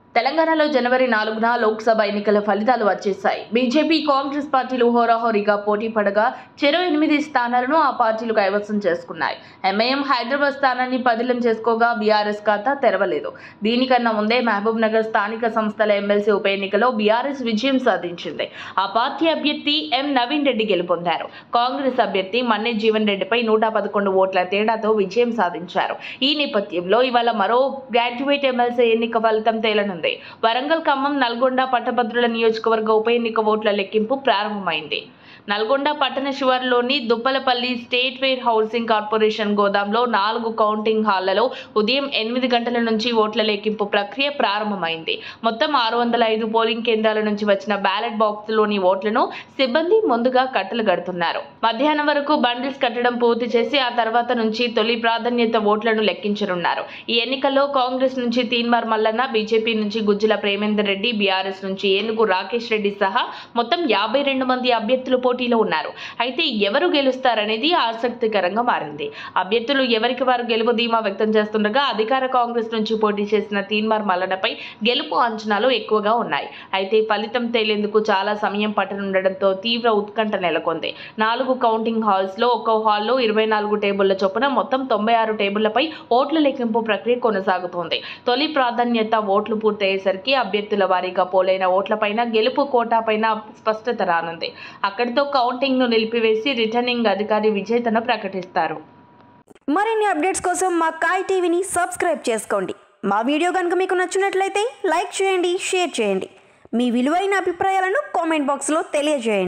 తెలంగాణలో జనవరి నాలుగున లోక్సభ ఎన్నికల ఫలితాలు వచ్చేశాయి బీజేపీ కాంగ్రెస్ పార్టీలు హోరాహోరీగా పోటీ పడగా చెరో ఎనిమిది స్థానాలను ఆ పార్టీలు కైవసం చేసుకున్నాయి ఎంఐఎం హైదరాబాద్ స్థానాన్ని పదిలం చేసుకోగా బీఆర్ఎస్ ఖాతా తెరవలేదు దీనికన్నా ముందే మహబూబ్ నగర్ స్థానిక సంస్థల ఎమ్మెల్సీ ఉప ఎన్నికలో బీఆర్ఎస్ విజయం సాధించింది ఆ పార్టీ అభ్యర్థి ఎం నవీన్ రెడ్డి గెలుపొందారు కాంగ్రెస్ అభ్యర్థి మన్నే జీవన్ రెడ్డిపై నూట పదకొండు ఓట్ల తేడాతో విజయం సాధించారు ఈ నేపథ్యంలో ఇవాళ మరో గ్రాడ్యుయేట్ ఎమ్మెల్సీ ఎన్నిక ఫలితం తేలనుంది వరంగల్ ఖమ్మం నల్గొండ పట్టభద్రుల నియోజకవర్గ ఉప ఎన్నిక ఓట్ల లెక్కింపు ప్రారంభమైంది నల్గొండ పట్టణ శివారులోని Duppalapalli state warehousing corporation గోదాంలో నాలుగు కౌంటింగ్ హాళ్లలో ఉదయం ఎనిమిది గంటల నుంచి ఓట్ల లెక్కింపు ప్రక్రియ ప్రారంభమైంది మొత్తం ఆరు వందల ఐదు పోలింగ్ కేంద్రాల నుంచి వచ్చిన బ్యాలెట్ బాక్స్లోని ఓట్లను సిబ్బంది ముందుగా కట్టలు కడుతున్నారు మధ్యాహ్నం వరకు బండిల్స్ కట్టడం పూర్తి చేసి ఆ తర్వాత నుంచి తొలి ప్రాధాన్యత ఓట్లను లెక్కించనున్నారు ఈ ఎన్నికల్లో కాంగ్రెస్ నుంచి తీన్మార్ మల్లన్న బీజేపీ నుంచి గుజ్జుల ప్రేమేందర్ రెడ్డి బీఆర్ఎస్ నుంచి ఏనుగు రాకేష్ రెడ్డి సహా మొత్తం యాభై రెండు మంది అభ్యర్థులు పోటీలో ఉన్నారు అయితే ఎవరు గెలుస్తారనేది ఆసక్తికరంగా మారింది అభ్యర్థులు ఎవరికి వారు గెలుపు ధీమా వ్యక్తం చేస్తుండగా అధికార కాంగ్రెస్ నుంచి పోటీ చేసిన తీన్మార్ మల్లనపై గెలుపు అంచనాలు ఎక్కువగా ఉన్నాయి అయితే ఫలితం తేలేందుకు చాలా సమయం పట్టనుండడంతో తీవ్ర ఉత్కంఠ నెలకొంది నాలుగు కౌంటింగ్ హాల్స్ లో ఒక్కో హాల్లో ఇరవై నాలుగు టేబుళ్ల చొప్పున మొత్తం తొంభై ఆరు టేబుళ్లపై ఓట్ల లెక్కింపు ప్రక్రియ కొనసాగుతోంది తొలి ప్రాధాన్యత ఓట్లు పూర్తయ్యేసరికి అభ్యర్థుల వారీగా పోలైన ఓట్లపైన గెలుపు కోటాపైన స్పష్టత రానుంది అక్కడితో కౌంటింగ్ ను నిలిపివేసి రిటర్నింగ్ అధికారి విజేతను ప్రకటిస్తారు మరిన్ని అప్డేట్స్ కోసం మా కాయ్ టీవీని సబ్స్క్రైబ్ చేసుకోండి మా వీడియో కనుక మీకు నచ్చినట్లయితే లైక్ చేయండి షేర్ చేయండి మీ విలువైన అభిప్రాయాలను కామెంట్ బాక్స్లో తెలియజేయండి